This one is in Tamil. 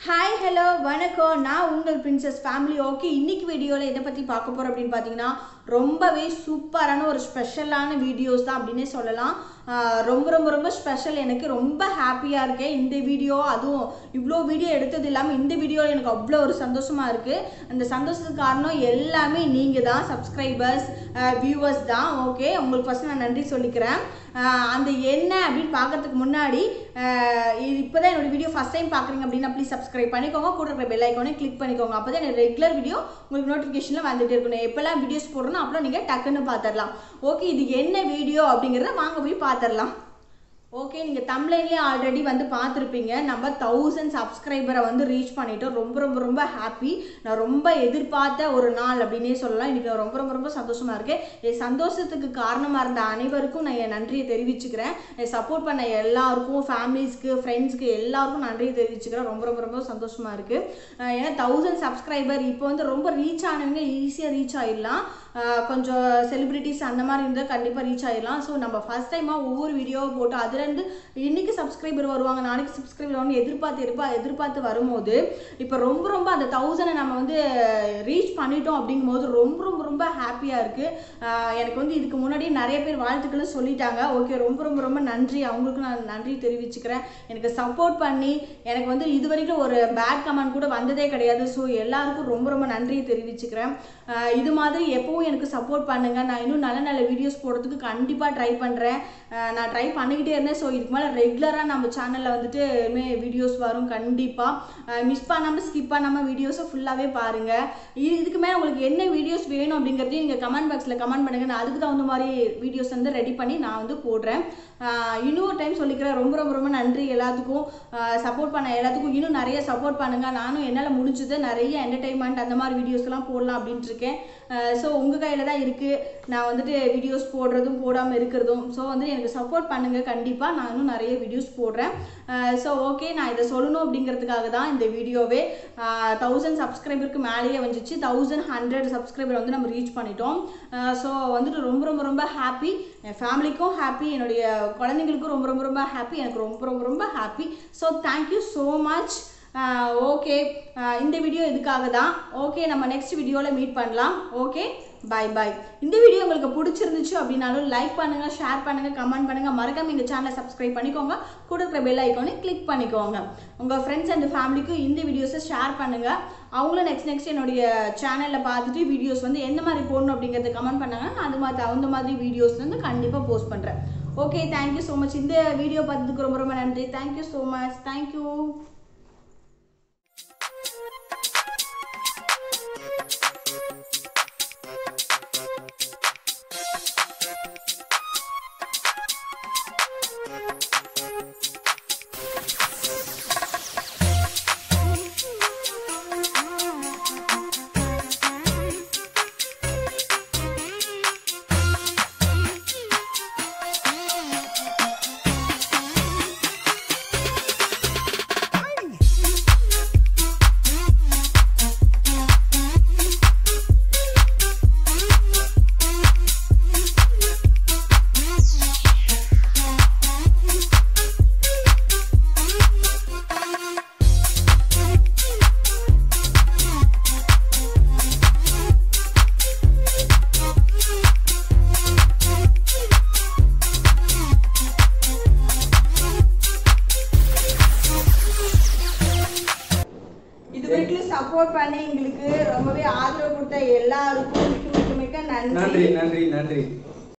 ஹாய் ஹலோ வணக்கம் நான் உங்கள் பிரின்சஸ் ஃபேமிலி ஓகே இன்னைக்கு வீடியோவில் எதை பற்றி பார்க்க போகிறோம் அப்படின்னு பார்த்தீங்கன்னா ரொம்பவே சூப்பரான ஒரு ஸ்பெஷலான வீடியோஸ் தான் அப்படின்னே சொல்லலாம் ஆஹ் ரொம்ப ரொம்ப ரொம்ப ஸ்பெஷல் எனக்கு ரொம்ப ஹாப்பியாக இருக்கேன் இந்த வீடியோ அதுவும் இவ்வளோ வீடியோ எடுத்தது இல்லாமல் இந்த வீடியோவில் எனக்கு அவ்வளோ ஒரு சந்தோஷமாக இருக்குது அந்த சந்தோஷத்துக்கு காரணம் எல்லாமே நீங்கள் தான் சப்ஸ்கிரைபர்ஸ் வியூவர்ஸ் தான் ஓகே உங்களுக்கு ஃபஸ்ட் நான் நன்றி சொல்லிக்கிறேன் ஆஹ் அந்த என்ன அப்படின்னு பார்க்கறதுக்கு முன்னாடி இப்போ தான் என்னோட வீடியோ ஃபஸ்ட் டைம் பார்க்குறீங்க அப்படின்னா ப்ளீஸ் சப்ஸ்கிரைப் பண்ணிக்கோங்க கூட இருக்கிற பெல் ஐக்கானே கிளிக் பண்ணிக்கோங்க அப்போ தான் எனக்கு ரெகுலர் வீடியோ உங்களுக்கு நோட்டிஃபிகேஷனில் வந்துட்டு இருக்கணும் எப்போல்லாம் வீடியோஸ் போடுறோம் அப்புறம் நீங்கள் டக்குன்னு பார்த்துடலாம் ஓகே இது என்ன வீடியோ அப்படிங்கிறத வாங்க போய் பார்த்துடலாம் ஓகே நீங்கள் தமிழ்லேயே ஆல்ரெடி வந்து பார்த்துருப்பீங்க நம்ம தௌசண்ட் சப்ஸ்கிரைபரை வந்து ரீச் பண்ணிட்டோம் ரொம்ப ரொம்ப ரொம்ப ஹாப்பி நான் ரொம்ப எதிர்பார்த்த ஒரு நாள் அப்படின்னே சொல்லலாம் இன்றைக்கி நான் ரொம்ப ரொம்ப ரொம்ப சந்தோஷமாக இருக்கேன் என் சந்தோஷத்துக்கு காரணமாக இருந்த அனைவருக்கும் நான் என் நன்றியை தெரிவிச்சுக்கிறேன் என் சப்போர்ட் பண்ண எல்லாருக்கும் ஃபேமிலிஸ்க்கு ஃப்ரெண்ட்ஸ்க்கு எல்லாருக்கும் நன்றியை தெரிவிச்சுக்கிறேன் ரொம்ப ரொம்ப ரொம்ப சந்தோஷமாக இருக்குது ஏன்னா தௌசண்ட் சப்ஸ்கிரைபர் இப்போ வந்து ரொம்ப ரீச் ஆனவங்க ஈஸியாக ரீச் ஆயிடலாம் ஆஹ் கொஞ்சம் செலிபிரிட்டிஸ் அந்த மாதிரி இருந்தால் கண்டிப்பாக ரீச் ஆயிடலாம் ஸோ நம்ம ஃபஸ்ட் டைமாக ஒவ்வொரு வீடியோவை போட்டு அதுலேருந்து இன்னைக்கு சப்ஸ்கிரைபர் வருவாங்க நாளைக்கு சப்ஸ்கிரைபர் வருவாங்க எதிர்பார்த்து எதிர்பா எதிர்பார்த்து வரும்போது இப்போ ரொம்ப ரொம்ப அந்த தௌசண்டை நம்ம வந்து ரீச் பண்ணிட்டோம் அப்படிங்கும்போது ரொம்ப ரொம்ப ரொம்ப ஹாப்பியாக இருக்குது எனக்கு வந்து இதுக்கு முன்னாடி நிறைய பேர் வாழ்த்துக்களும் சொல்லிட்டாங்க ஓகே ரொம்ப ரொம்ப ரொம்ப நன்றி அவங்களுக்கு நான் நன்றி தெரிவிச்சுக்கிறேன் எனக்கு சப்போர்ட் பண்ணி எனக்கு வந்து இது வரைக்கும் ஒரு பேட் கமெண்ட் கூட வந்ததே கிடையாது ஸோ எல்லாருக்கும் ரொம்ப ரொம்ப நன்றியை தெரிவிச்சுக்கிறேன் ஆஹ் இது மாதிரி எப்பவும் எனக்கு சப்போர்ட் பண்ணுங்க நான் இன்னும் நல்ல நல்ல வீடியோஸ் போடுறதுக்கு கண்டிப்பாக ட்ரை பண்ணுறேன் நான் ட்ரை பண்ணிக்கிட்டே இருந்தேன் ஸோ இதுக்கு மேலே ரெகுலராக நம்ம சேனலில் வந்துட்டு இனிமே வீடியோஸ் வரும் கண்டிப்பாக மிஸ் பண்ணாமல் ஸ்கிப் பண்ணாமல் வீடியோஸை ஃபுல்லாகவே பாருங்கள் இதுக்கு மேலே உங்களுக்கு என்ன வீடியோஸ் வேணும் அப்படிங்கிறதையும் நீங்கள் கமெண்ட் பாக்ஸில் கமெண்ட் பண்ணுங்கள் நான் அதுக்கு தகுந்த மாதிரி வீடியோஸ் வந்து ரெடி பண்ணி நான் வந்து போடுறேன் ஆஹ் இன்னொரு டைம் சொல்லிக்கிறேன் ரொம்ப ரொம்ப ரொம்ப நன்றி எல்லாத்துக்கும் சப்போர்ட் பண்ண எல்லாத்துக்கும் இன்னும் நிறைய சப்போர்ட் பண்ணுங்கள் நானும் என்னால் முடிஞ்சது நிறைய என்டர்டைன்மெண்ட் அந்த மாதிரி வீடியோஸ்லாம் போடலாம் அப்படின்ட்டு இருக்கேன் ஸோ உங்கள் கையில் தான் இருக்குது நான் வந்துட்டு வீடியோஸ் போடுறதும் போடாமல் இருக்கிறதும் ஸோ வந்து எனக்கு சப்போர்ட் பண்ணுங்கள் கண்டிப்பாக நான் இன்னும் நிறைய வீடியோஸ் போடுறேன் ஸோ ஓகே நான் இதை சொல்லணும் அப்படிங்கிறதுக்காக தான் இந்த வீடியோவே தௌசண்ட் சப்ஸ்கிரைபருக்கு மேலேயே வந்துச்சு தௌசண்ட் ஹண்ட்ரட் சப்ஸ்கிரைபர் வந்து நம்ம ரீச் பண்ணிட்டோம் ஸோ வந்துட்டு ரொம்ப ரொம்ப ரொம்ப ஹாப்பி என் ஃபேமிலிக்கும் ஹாப்பி என்னுடைய குழந்தைங்களுக்கும் ரொம்ப ரொம்ப ரொம்ப ஹாப்பி எனக்கு ரொம்ப ரொம்ப ரொம்ப happy so thank you so much okay இந்த வீடியோ இதுக்காக தான் ஓகே நம்ம நெக்ஸ்ட் வீடியோவில் மீட் பண்ணலாம் ஓகே பை பை இந்த வீடியோ உங்களுக்கு பிடிச்சிருந்துச்சு அப்படின்னாலும் லைக் பண்ணுங்கள் ஷேர் பண்ணுங்கள் கமெண்ட் பண்ணுங்கள் மறக்காம எங்கள் சேனலை சப்ஸ்கிரைப் பண்ணிக்கோங்க கூட இருக்கிற பெல் ஐக்கானே கிளிக் பண்ணிக்கோங்க உங்கள் ஃப்ரெண்ட்ஸ் அண்ட் ஃபேமிலிக்கும் இந்த வீடியோஸை ஷேர் பண்ணுங்கள் அவங்களும் நெக்ஸ்ட் நெக்ஸ்ட் என்னுடைய சேனலில் பார்த்துட்டு வீடியோஸ் வந்து எந்த மாதிரி போடணும் அப்படிங்கிறத கமெண்ட் பண்ணாங்க நான் அது மாதிரி தகுந்த மாதிரி வீடியோஸ் வந்து கண்டிப்பாக போஸ்ட் பண்ணுறேன் ஓகே தேங்க்யூ ஸோ மச் இந்த வீடியோ பார்த்ததுக்கு ரொம்ப ரொம்ப நன்றி தேங்க்யூ ஸோ மச் தேங்க்யூ இது வரைக்கும் சப்போர்ட் பண்ணி எங்களுக்கு ரொம்பவே ஆதரவு கொடுத்த எல்லாருக்கும் மிக்க மிக்க மிக்க நன்றி நன்றி நன்றி நன்றி